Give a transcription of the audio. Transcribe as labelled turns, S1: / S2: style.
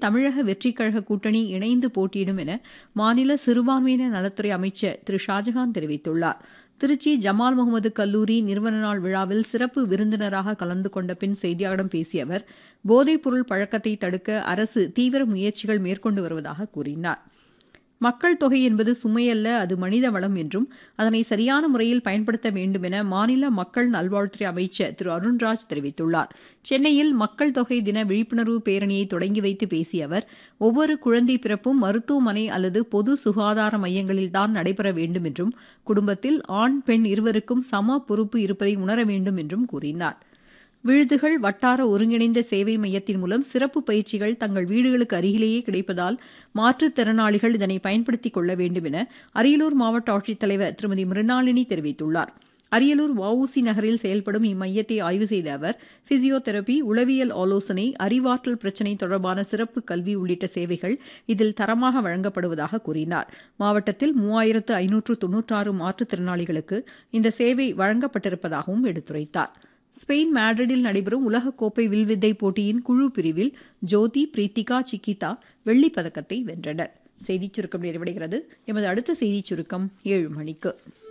S1: தமிழக வெற்றிக் கழக கூட்டணி இணைந்து போட்டியிடும் என மாநில சிறுபான்மையினர் நலத்துறை அமைச்சர் திரு ஷாஜகான் தெரிவித்துள்ளார் திருச்சி ஜமால் முகமது கல்லூரி நிறுவன நாள் விழாவில் சிறப்பு விருந்தினராக கலந்து கொண்ட பின் செய்தியாளர்களிடம் பேசிய அவர் போதைப்பொருள் பழக்கத்தை தடுக்க அரசு தீவிர முயற்சிகள் மேற்கொண்டு வருவதாக கூறினார் மக்கள் தொகை என்பது சுமையல்ல அது மனித வளம் என்றும் அதனை சரியான முறையில் பயன்படுத்த வேண்டும் என மாநில மக்கள் நல்வாழ்வுத்துறை அமைச்சர் திரு அருண்ராஜ் தெரிவித்துள்ளார் சென்னையில் மக்கள் தொகை தின விழிப்புணர்வு பேரணியை தொடங்கி வைத்து பேசிய அவர் ஒவ்வொரு குழந்தை பிறப்பும் மருத்துவமனை அல்லது பொது சுகாதார மையங்களில்தான் நடைபெற வேண்டும் என்றும் குடும்பத்தில் ஆண் பெண் இருவருக்கும் சம பொறுப்பு இருப்பதை உணர வேண்டும் என்றும் கூறினார் விழுதுகள் வட்டார ஒருங்கிணைந்த சேவை மையத்தின் மூலம் சிறப்பு பயிற்சிகள் தங்கள் வீடுகளுக்கு அருகிலேயே கிடைப்பதால் மாற்றுத்திறனாளிகள் இதனை பயன்படுத்திக் கொள்ள வேண்டும் என அரியலூர் மாவட்ட ஆட்சித்தலைவர் திருமதி மிருணாளினி தெரிவித்துள்ளார் அரியலூர் வஉசி நகரில் செயல்படும் இம்மையத்தை ஆய்வு செய்த அவர் பிசியோதெரபி உளவியல் ஆலோசனை அறிவாற்றல் பிரச்சினை தொடர்பான சிறப்பு கல்வி உள்ளிட்ட சேவைகள் இதில் தரமாக வழங்கப்படுவதாக கூறினார் மாவட்டத்தில் மூவாயிரத்து ஐநூற்று தொன்னூற்றாறு மாற்றுத்திறனாளிகளுக்கு இந்த சேவை வழங்கப்பட்டிருப்பதாகவும் எடுத்துரைத்தார் ஸ்பெயின் மேட்ரிடில் நடைபெறும் உலகக்கோப்பை வில்வித்தை போட்டியின் குழு பிரிவில் ஜோதி பிரீத்திகா சிக்கிதா வெள்ளிப் பதக்கத்தை வென்றனர் செய்திச் சுருக்கம் நிறைவடைகிறது எமது அடுத்த செய்திச் சுருக்கம் ஏழு மணிக்கு